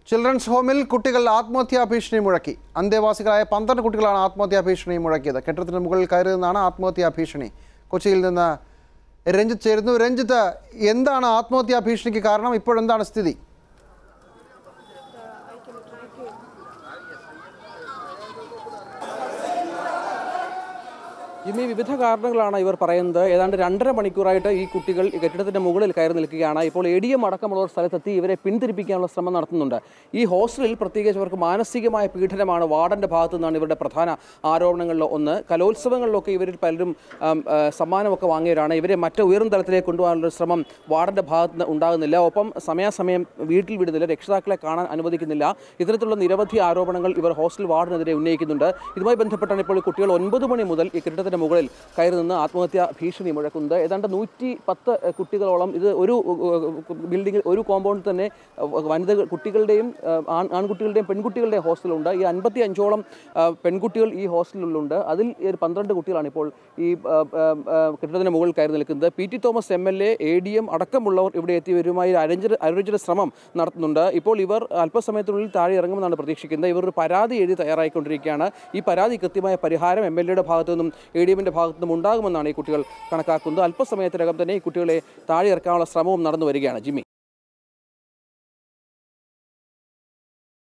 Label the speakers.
Speaker 1: children's ഹോമിൽ കുട്ടികൾ ആത്മഹത്യാ ഭീഷണി മുഴക്കി അന്തേവാസികളായ പന്ത്രണ്ട് കുട്ടികളാണ് ആത്മഹത്യാ ഭീഷണി മുഴക്കിയത് കെട്ടിടത്തിന് മുകളിൽ കയറി നിന്നാണ് ആത്മഹത്യാ ഭീഷണി കൊച്ചിയിൽ നിന്ന് രഞ്ജിത്ത് ചേരുന്നു രഞ്ജിത്ത് എന്താണ് ആത്മഹത്യാ ഭീഷണിക്ക് കാരണം ഇപ്പോഴെന്താണ് സ്ഥിതി
Speaker 2: ജിമ്മി വിവിധ കാരണങ്ങളാണ് ഇവർ പറയുന്നത് ഏതാണ്ട് രണ്ടര മണിക്കൂറായിട്ട് ഈ കുട്ടികൾ ഈ കെട്ടിടത്തിന്റെ മുകളിൽ കയറി നിൽക്കുകയാണ് ഇപ്പോൾ എ ഡി എം അടക്കമുള്ളവർ സ്ഥലത്തെത്തി ഇവരെ പിന്തിരിപ്പിക്കാനുള്ള ശ്രമം നടത്തുന്നുണ്ട് ഈ ഹോസ്റ്റലിൽ പ്രത്യേകിച്ച് അവർക്ക് മാനസികമായ പീഡനമാണ് വാർഡന്റെ ഭാഗത്തു നിന്നാണ് ഇവരുടെ പ്രധാന ആരോപണങ്ങളിൽ ഒന്ന് കലോത്സവങ്ങളിലൊക്കെ ഇവരിൽ പലരും ആം, ആ, സമ്മാനമൊക്കെ വാങ്ങിയവരാണ് ഇവരെ മറ്റ് ഉയർന്ന തലത്തിലേക്ക് കൊണ്ടുപോകാനുള്ള ശ്രമം വാർഡന്റെ ഭാഗത്ത് നിന്ന് ഉണ്ടാകുന്നില്ല ഒപ്പം സമയാസമയം വീട്ടിൽ വിടുന്നില്ല രക്ഷിതാക്കളെ കാണാൻ അനുവദിക്കുന്നില്ല ഇത്തരത്തിലുള്ള നിരവധി ആരോപണങ്ങൾ ഇവർ ഹോസ്റ്റൽ വാർഡിനെതിരെ ഉന്നയിക്കുന്നുണ്ട് ഇതുമായി ബന്ധപ്പെട്ടാണ് ഇപ്പോൾ ഈ കുട്ടികൾ ഒൻപത് മണി മുതൽ ഈ കെട്ടിടത്തിന്റെ മുകളിൽ കയറി നിന്ന് ആത്മഹത്യാ ഭീഷണി മുഴക്കുന്നത് ഏതാണ്ട് നൂറ്റി പത്ത് കുട്ടികളോളം ഇത് ഒരു ബിൽഡിങ്ങിൽ ഒരു കോമ്പൗണ്ടിൽ തന്നെ അഹ് വനിതകൾ കുട്ടികളുടെയും അഹ് ആൺ ആൺകുട്ടികളുടെയും പെൺകുട്ടികളുടെയും ഹോസ്റ്റലുണ്ട് ഈ അൻപത്തി അഞ്ചോളം അഹ് പെൺകുട്ടികൾ ഈ ഹോസ്റ്റലിലുണ്ട് അതിൽ ഈ ഒരു പന്ത്രണ്ട് കുട്ടികളാണ് ഇപ്പോൾ ഈ അഹ് അഹ് അഹ് കെട്ടിടത്തിന് മുകളിൽ കയറി നിൽക്കുന്നത് P T Thomas M L A A D M അടക്കമുള്ളവർ ഇവിടെ എത്തിയവരുമായി അരഞ്ചര അരഞ്ചര ശ്രമം നടത്തുന്നുണ്ട് ഇപ്പോൾ ഇവർ അല്പസമയത്തിനുള്ളിൽ താഴെ ഇറങ്ങുമെന്നാണ് പ്രതീക്ഷിക്കുന്നത് ഇവർ ഒരു പരാതി എഴുതി തയ്യാറായിക്കൊണ്ടിരിക്കുകയാണ് ഈ പരാതി കൃത്യമായ പരിഹാരം എം എൽ എയുടെ ഭാഗത്തു നിന്നും എ ഡി എമ്മിൻ്റെ ഭാഗത്തു നിന്നും ഉണ്ടാകുമെന്നാണ് ഈ കുട്ടികൾ കണക്കാക്കുന്നത് അല്പസമയത്തിനകം തന്നെ ഈ കുട്ടികളെ താഴെ ഇറക്കാനുള്ള ശ്രമവും നടന്നു വരികയാണ് ജിമ്മി